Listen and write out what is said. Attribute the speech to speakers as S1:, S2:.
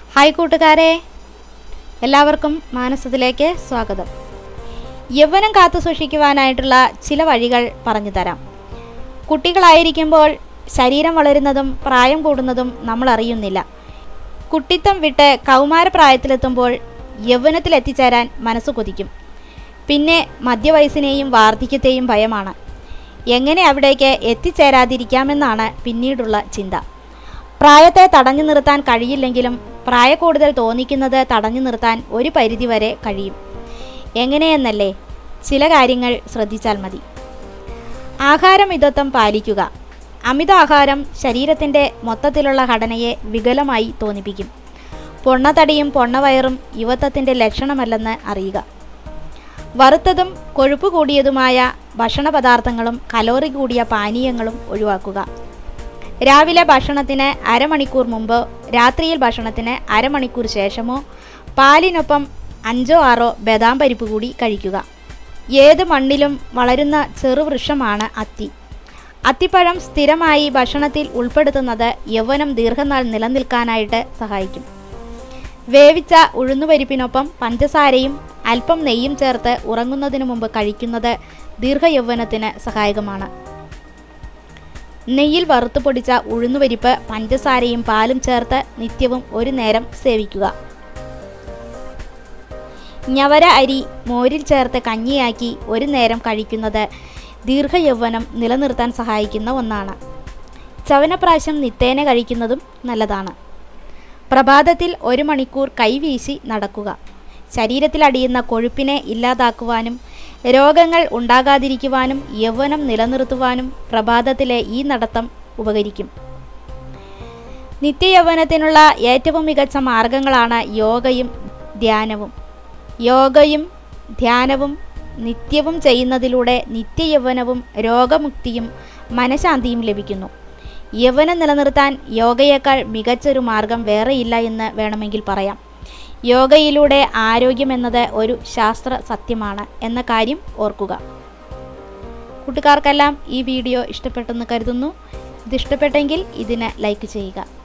S1: hi കൂട്ടുകാരെ എല്ലാവർക്കും മാനസത്തിലേക്ക് സ്വാഗതം യൗവനം കാത്തു സൂക്ഷിക്കുവാനായിട്ടുള്ള ചില വഴികൾ പറഞ്ഞു തരാം കുട്ടികളായിരിക്കുമ്പോൾ ശരീരം വളരുന്നതും പ്രായം കൂടുന്നതും നമ്മൾ അറിയുന്നില്ല കുട്ടിത്തം വിട്ട് കൗമാരപ്രായത്തിലെത്തുമ്പോൾ യൗവനത്തിൽ എത്തിച്ചേരാൻ മനസ്സ് കൊതിക്കും പിന്നെ മധ്യവയസ്സിനെയും വാർദ്ധക്യത്തെയും ഭയമാണ് എങ്ങനെ അവിടേക്ക് എത്തിച്ചേരാതിരിക്കാമെന്നാണ് പിന്നീടുള്ള ചിന്ത പ്രായത്തെ തടഞ്ഞു നിർത്താൻ കഴിയില്ലെങ്കിലും പ്രായക്കൂടുതൽ തോന്നിക്കുന്നത് തടഞ്ഞു നിർത്താൻ ഒരു പരിധിവരെ കഴിയും എങ്ങനെയെന്നല്ലേ ചില കാര്യങ്ങൾ ശ്രദ്ധിച്ചാൽ മതി ആഹാരമിതത്വം പാലിക്കുക അമിതാഹാരം ശരീരത്തിൻ്റെ മൊത്തത്തിലുള്ള ഘടനയെ വികലമായി തോന്നിപ്പിക്കും പൊണ്ണതടിയും പൊണ്ണവയറും യുവത്വത്തിൻ്റെ ലക്ഷണമല്ലെന്ന് അറിയുക വറുത്തതും കൊഴുപ്പ് കൂടിയതുമായ ഭക്ഷണ പദാർത്ഥങ്ങളും കലോറി കൂടിയ പാനീയങ്ങളും ഒഴിവാക്കുക രാവിലെ ഭക്ഷണത്തിന് അരമണിക്കൂർ മുമ്പ് രാത്രിയിൽ ഭക്ഷണത്തിന് അരമണിക്കൂർ ശേഷമോ പാലിനൊപ്പം അഞ്ചോ ആറോ ബദാം പരിപ്പ് കൂടി കഴിക്കുക ഏത് മണ്ണിലും വളരുന്ന ചെറുവൃക്ഷമാണ് അത്തി അത്തിപ്പഴം സ്ഥിരമായി ഭക്ഷണത്തിൽ ഉൾപ്പെടുത്തുന്നത് യൗവനം ദീർഘനാൾ നിലനിൽക്കാനായിട്ട് സഹായിക്കും വേവിച്ച ഉഴുന്നുപരിപ്പിനൊപ്പം പഞ്ചസാരയും അല്പം നെയ്യും ചേർത്ത് ഉറങ്ങുന്നതിന് മുമ്പ് കഴിക്കുന്നത് ദീർഘയൗവനത്തിന് സഹായകമാണ് നെയ്യിൽ വറുത്തു പൊടിച്ച ഉഴുന്നുപരിപ്പ് പഞ്ചസാരയും പാലും ചേർത്ത് നിത്യവും ഒരു നേരം സേവിക്കുക ഞവര അരി മോരിൽ ചേർത്ത് കഞ്ഞിയാക്കി ഒരു നേരം കഴിക്കുന്നത് ദീർഘയൗവനം നിലനിർത്താൻ സഹായിക്കുന്ന ഒന്നാണ് ചവനപ്രാശം നിത്തേന കഴിക്കുന്നതും നല്ലതാണ് പ്രഭാതത്തിൽ ഒരു മണിക്കൂർ കൈവീശി നടക്കുക ശരീരത്തിൽ അടിയുന്ന കൊഴുപ്പിനെ ഇല്ലാതാക്കുവാനും രോഗങ്ങൾ ഉണ്ടാകാതിരിക്കുവാനും യൗവനം നിലനിർത്തുവാനും പ്രഭാതത്തിലെ ഈ നടത്തം ഉപകരിക്കും നിത്യയൗവനത്തിനുള്ള ഏറ്റവും മികച്ച മാർഗങ്ങളാണ് യോഗയും ധ്യാനവും യോഗയും ധ്യാനവും നിത്യവും ചെയ്യുന്നതിലൂടെ നിത്യയൗവനവും രോഗമുക്തിയും മനഃശാന്തിയും ലഭിക്കുന്നു യൗവനം നിലനിർത്താൻ യോഗയേക്കാൾ മികച്ചൊരു മാർഗം വേറെയില്ല എന്ന് വേണമെങ്കിൽ പറയാം യോഗയിലൂടെ ആരോഗ്യം എന്നത് ഒരു ശാസ്ത്ര സത്യമാണ് എന്ന കാര്യം ഓർക്കുക കൂട്ടുകാർക്കെല്ലാം ഈ വീഡിയോ ഇഷ്ടപ്പെട്ടെന്ന് കരുതുന്നു ഇത് ഇഷ്ടപ്പെട്ടെങ്കിൽ ഇതിന് ലൈക്ക് ചെയ്യുക